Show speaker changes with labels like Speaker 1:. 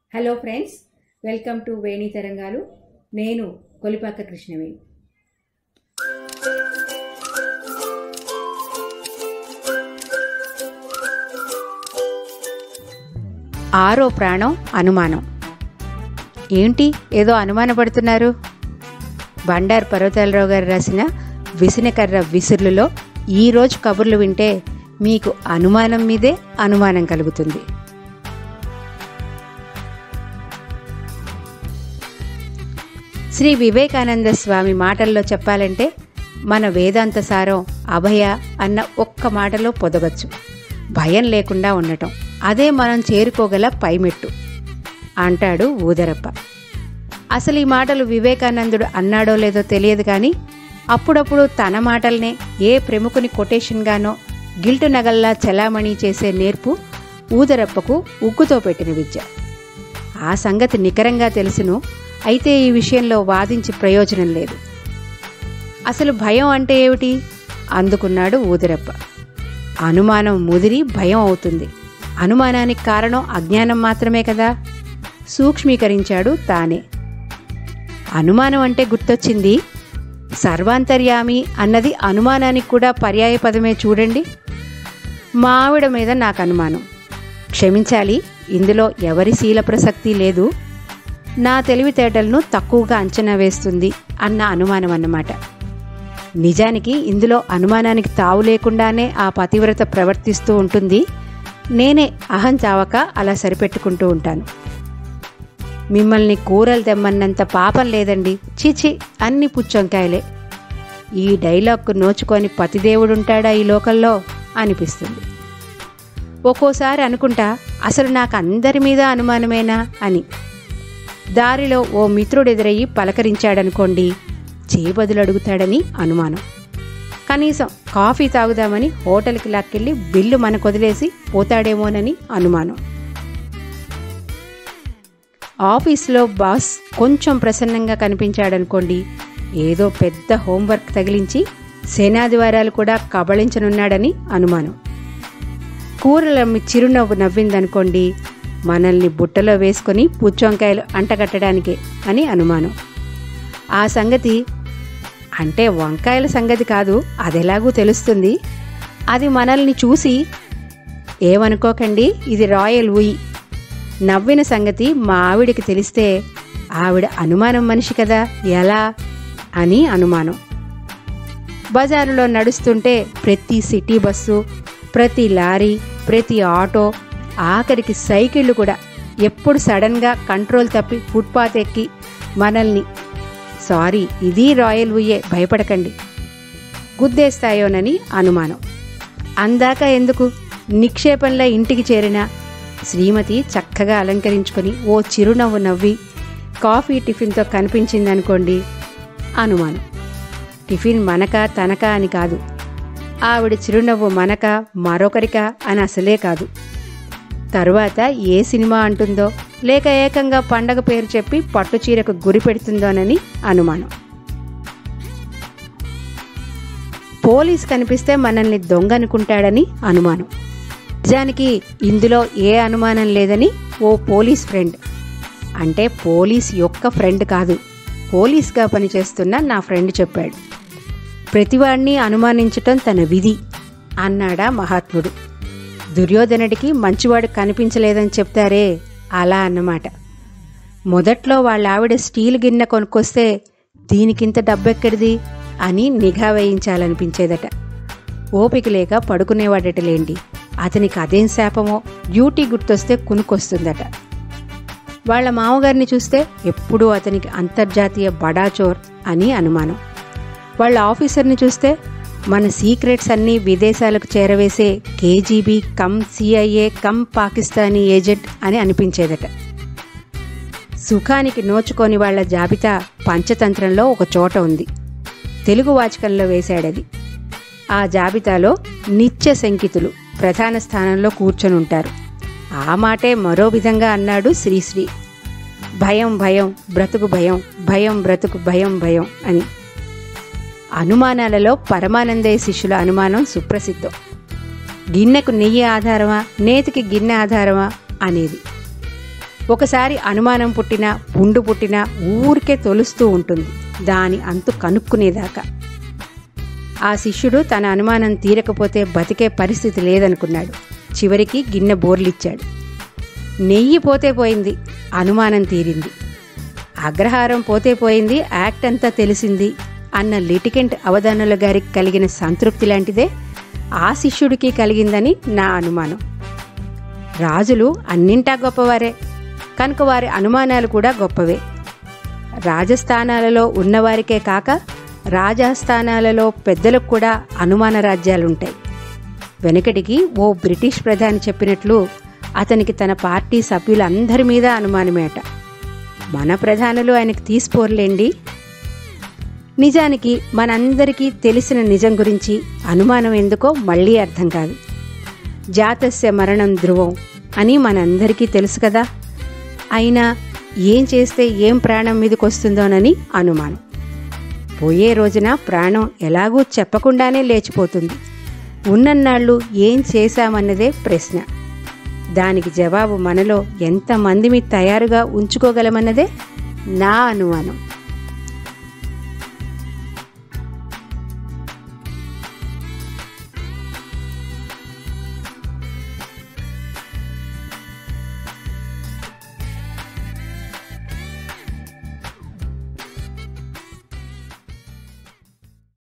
Speaker 1: hello friends welcome to Veni Tarangalu నేను కొలిపాక కృష్ణవేణి
Speaker 2: ఆరో ప్రాణం అనుమానం ఏంటి ఏదో అనుమానపడుతున్నారు బండారు పర్వతాలరావు గారు రాసిన విసినకర్ర విసురులలో ఈరోజు కబుర్లు వింటే మీకు అనుమానం మీదే అనుమానం కలుగుతుంది శ్రీ వివేకానంద స్వామి మాటల్లో చెప్పాలంటే మన వేదాంత సారం అభయ అన్న ఒక్క మాటలో పొదగచ్చు భయం లేకుండా ఉండటం అదే మనం చేరుకోగల పైమెట్టు అంటాడు ఊదరప్ప అసలు ఈ మాటలు వివేకానందుడు అన్నాడో లేదో తెలియదు కానీ అప్పుడప్పుడు తన మాటల్నే ఏ ప్రముఖుని కొటేషన్గానో గిల్టు నగల్లా చలామణి చేసే నేర్పు ఊదరప్పకు ఉగ్గుతో పెట్టిన విద్య ఆ సంగతి నికరంగా తెలుసును అయితే ఈ విషయంలో వాదించి ప్రయోజనం లేదు అసలు భయం అంటే ఏమిటి అందుకున్నాడు ఊదిరప్ప అనుమానం ముదిరి భయం అవుతుంది అనుమానానికి కారణం అజ్ఞానం మాత్రమే కదా సూక్ష్మీకరించాడు తానే అనుమానం అంటే గుర్తొచ్చింది సర్వాంతర్యామి అన్నది అనుమానానికి కూడా పర్యాయ పదమే చూడండి మా ఆవిడ మీద నాకు అనుమానం క్షమించాలి ఇందులో ఎవరి శీల ప్రసక్తి లేదు నా తెలివితేటలను తక్కువగా అంచనా వేస్తుంది అన్న అనుమానం అన్నమాట నిజానికి ఇందులో అనుమానానికి తావు లేకుండానే ఆ పతివ్రత ప్రవర్తిస్తూ ఉంటుంది నేనే అహం చావక అలా సరిపెట్టుకుంటూ ఉంటాను మిమ్మల్ని కూరలు తెమ్మన్నంత పాపం లేదండి చిచి అన్ని పుచ్చొంకాయలే ఈ డైలాగ్కు నోచుకొని పతిదేవుడుంటాడా ఈ లోకల్లో అనిపిస్తుంది ఒక్కోసారి అనుకుంటా అసలు నాకు అందరి మీద అనుమానమేనా అని దారిలో ఓ మిత్రుడు ఎదురయ్యి పలకరించాడనుకోండి చేబదులు అడుగుతాడని అనుమానం కనీసం కాఫీ తాగుదామని హోటల్కి లాక్కెళ్ళి బిల్లు మనకు వదిలేసి పోతాడేమోనని అనుమానం ఆఫీస్లో బాస్ కొంచెం ప్రసన్నంగా కనిపించాడనుకోండి ఏదో పెద్ద హోంవర్క్ తగిలించి సేనాదివారాలు కూడా కబళించనున్నాడని అనుమానం కూరలమ్మి చిరునవ్వు నవ్విందనుకోండి మనల్ని బుట్టలో వేసుకొని పుచ్చొంకాయలు అంటగట్టడానికే అని అనుమానం ఆ సంగతి అంటే వంకాయల సంగతి కాదు అదెలాగూ తెలుస్తుంది అది మనల్ని చూసి ఏమనుకోకండి ఇది రాయల్ ఉయి నవ్విన సంగతి మా ఆవిడికి తెలిస్తే ఆవిడ అనుమానం మనిషి కదా ఎలా అని అనుమానం బజారులో నడుస్తుంటే ప్రతి సిటీ బస్సు ప్రతి లారీ ప్రతి ఆటో ఆఖరికి సైకిళ్ళు కూడా ఎప్పుడు సడన్గా కంట్రోల్ తప్పి ఫుట్పాత్ ఎక్కి మనల్ని సారీ ఇది రాయల్ ఉయ్యే భయపడకండి గుద్దేస్తాయోనని అనుమానం అందాక ఎందుకు నిక్షేపంలో ఇంటికి చేరిన శ్రీమతి చక్కగా అలంకరించుకొని ఓ చిరునవ్వు నవ్వి కాఫీ టిఫిన్తో కనిపించిందనుకోండి అనుమానం టిఫిన్ మనక తనక అని కాదు ఆవిడ చిరునవ్వు మనక మరొకరిక అని అసలే కాదు తరువాత ఏ సినిమా అంటుందో లేక ఏకంగా పండగ పేరు చెప్పి పట్టు చీరకు గురి పెడుతుందోనని అనుమానం పోలీస్ కనిపిస్తే మనల్ని దొంగ అనుకుంటాడని అనుమానం నిజానికి ఇందులో ఏ అనుమానం లేదని ఓ పోలీస్ ఫ్రెండ్ అంటే పోలీస్ యొక్క ఫ్రెండ్ కాదు పోలీస్గా పనిచేస్తున్న నా ఫ్రెండ్ చెప్పాడు ప్రతివాడిని అనుమానించటం తన విధి అన్నాడా మహాత్ముడు దుర్యోధనుడికి మంచివాడు కనిపించలేదని చెప్తారే అలా అన్నమాట మొదట్లో వాళ్ళ ఆవిడ స్టీల్ గిన్నె కొనుక్కొస్తే దీనికింత డబ్బెక్కడిది అని నిఘా వేయించాలనిపించేదట ఓపిక లేక పడుకునేవాడటలేండి అతనికి అదేం శాపమో డ్యూటీ గుర్తొస్తే కునుకొస్తుందట వాళ్ళ మామగారిని చూస్తే ఎప్పుడూ అతనికి అంతర్జాతీయ బడాచోర్ అని అనుమానం వాళ్ళ ఆఫీసర్ని చూస్తే మన సీక్రెట్స్ అన్నీ విదేశాలకు చేరవేసే KGB cum CIA cum Pakistani agent అని అనిపించేదట సుఖానికి నోచుకొని వాళ్ల జాబితా పంచతంత్రంలో ఒక చోట ఉంది తెలుగు వాచకంలో వేశాడది ఆ జాబితాలో నిత్య శంకితులు ప్రధాన స్థానంలో కూర్చొని ఉంటారు ఆ మాటే మరో విధంగా అన్నాడు శ్రీశ్రీ భయం భయం బ్రతుకు భయం భయం బ్రతుకు భయం భయం అని అనుమానాలలో పరమానందయ్య శిష్యుల అనుమానం సుప్రసిద్ధం గిన్నెకు నెయ్యి ఆధారమా నేతికి గిన్నె ఆధారమా అనేది ఒకసారి అనుమానం పుట్టినా పుండు పుట్టినా ఊరికే తొలుస్తూ ఉంటుంది దాని అంతు కనుక్కునేదాకా ఆ శిష్యుడు తన అనుమానం తీరకపోతే బతికే పరిస్థితి లేదనుకున్నాడు చివరికి గిన్నె బోర్లిచ్చాడు నెయ్యి పోతే పోయింది అనుమానం తీరింది అగ్రహారం పోతే పోయింది యాక్ట్ అంతా తెలిసింది అన్న లిటికెంట్ అవధానుల గారికి కలిగిన సంతృప్తి లాంటిదే ఆ శిష్యుడికి కలిగిందని నా అనుమానం రాజులు అన్నింటా గొప్పవారే కనుక వారి అనుమానాలు కూడా గొప్పవే రాజస్థానాలలో ఉన్నవారికే కాక రాజస్థానాలలో పెద్దలకు కూడా అనుమాన రాజ్యాలుంటాయి వెనకటికి ఓ బ్రిటిష్ ప్రధాని చెప్పినట్లు అతనికి తన పార్టీ సభ్యులందరి మీద అనుమానమేట మన ప్రధానులు ఆయనకు తీసిపోర్లేండి నిజానికి మనందరికీ తెలిసిన నిజం గురించి అనుమానం ఎందుకో మళ్ళీ అర్థం కాదు జాతస్య మరణం ధ్రువం అని మనందరికీ తెలుసు కదా అయినా ఏం చేస్తే ఏం ప్రాణం మీదకి వస్తుందోనని అనుమానం పోయే రోజున ప్రాణం ఎలాగూ చెప్పకుండానే లేచిపోతుంది ఉన్నన్నాళ్ళు ఏం చేశామన్నదే ప్రశ్న దానికి జవాబు మనలో ఎంతమందిని తయారుగా ఉంచుకోగలమన్నదే నా అనుమానం